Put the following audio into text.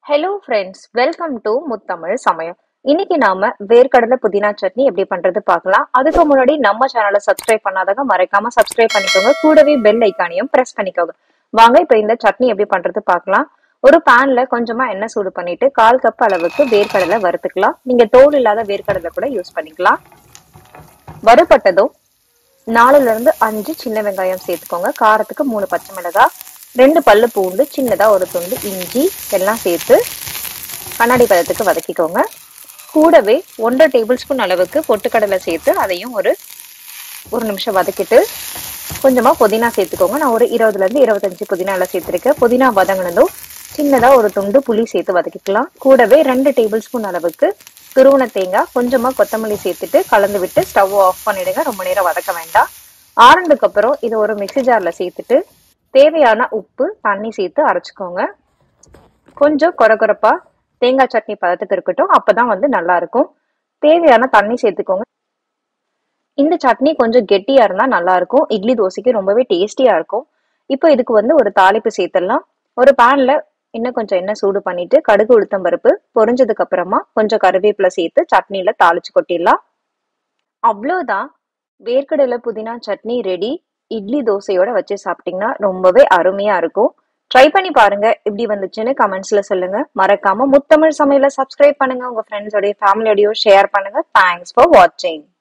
hello friends welcome to Muthamizh Samayal இன்னைக்கு நாம வேர்க்கடலை புதினா சட்னி எப்படி பண்றது பார்க்கலாம் அதுக்கு முன்னாடி நம்ம சேனலை சப்ஸ்கிரைப் பண்ணாதவங்க மறக்காம சப்ஸ்கிரைப் பண்ணிக்கோங்க கூடவே பெல் ஐக்கானையும் பிரஸ் பண்ணிக்கோங்க வாங்க இப்போ இந்த சட்னி எப்படி பண்றது பார்க்கலாம் ஒரு பேன்ல கொஞ்சமா எண்ணெய் சூடு பண்ணிட்டு கால் கப் அளவுக்கு வேர்க்கடலை வறுத்துக்கலாம் நீங்க தோல் இல்லாத வேர்க்கடலை கூட யூஸ் பண்ணிக்கலாம் வறுபட்டதும் நாலுல இருந்து அஞ்சு சின்ன வெங்காயம் சேர்த்துக்கோங்க காரத்துக்கு மூணு பச்சை மிளகாய் ரெண்டு பல்லு பூண்டு சின்னதா ஒரு துண்டு இஞ்சி எல்லாம் சேர்த்து கண்ணாடி பதத்துக்கு வதக்கிக்கோங்க கூடவே ஒன்றரை டேபிள் ஸ்பூன் அளவுக்கு பொட்டுக்கடலை சேர்த்து அதையும் ஒரு ஒரு நிமிஷம் வதக்கிட்டு கொஞ்சமா புதினா சேர்த்துக்கோங்க நான் ஒரு இருபதுல இருந்து இருபத்தஞ்சு புதினா எல்லாம் சேர்த்திருக்கேன் புதினா வதங்கினதும் சின்னதா ஒரு துண்டு புளி சேர்த்து வதக்கிக்கலாம் கூடவே ரெண்டு டேபிள் ஸ்பூன் அளவுக்கு துருவன தேங்காய் கொஞ்சமா கொத்தமல்லி சேர்த்துட்டு கலந்து விட்டு ஸ்டவ் ஆஃப் பண்ணிடுங்க ரொம்ப நேரம் வதக்க வேண்டாம் ஆறுனதுக்கு அப்புறம் இது ஒரு மிக்சி ஜார்ல சேர்த்துட்டு தேவையான உப்பு தண்ணி சேர்த்து அரைச்சிக்கோங்க கொஞ்சம் கொரகொரப்பா தேங்காய் சட்னி பதத்துக்கு இருக்கட்டும் அப்பதான் வந்து நல்லா இருக்கும் தேவையான தண்ணி சேர்த்துக்கோங்க இந்த சட்னி கொஞ்சம் கெட்டியா இருந்தா நல்லா இருக்கும் இட்லி தோசைக்கு ரொம்பவே டேஸ்டியா இருக்கும் இப்போ இதுக்கு வந்து ஒரு தாளிப்பு சேர்த்துடலாம் ஒரு பேன்ல இன்னும் கொஞ்சம் எண்ணெய் சூடு பண்ணிட்டு கடுகு உளுத்தம் பருப்பு பொரிஞ்சதுக்கு அப்புறமா கொஞ்சம் கருவேப்பிலை சேர்த்து சட்னியில தாளிச்சு கொட்டிடலாம் அவ்வளோதான் வேர்க்கடலை புதினா சட்னி ரெடி இட்லி தோசையோட வச்சு சாப்பிட்டீங்கன்னா ரொம்பவே அருமையா இருக்கும் ட்ரை பண்ணி பாருங்க எப்படி வந்துச்சுன்னு கமெண்ட்ஸ்ல சொல்லுங்க மறக்காம முத்தமிழ் சமையல சப்ஸ்கிரைப் பண்ணுங்க உங்க ஃப்ரெண்ட்ஸோடய ஃபேமிலியோடய ஷேர் பண்ணுங்க தேங்க்ஸ் ஃபார் வாட்சிங்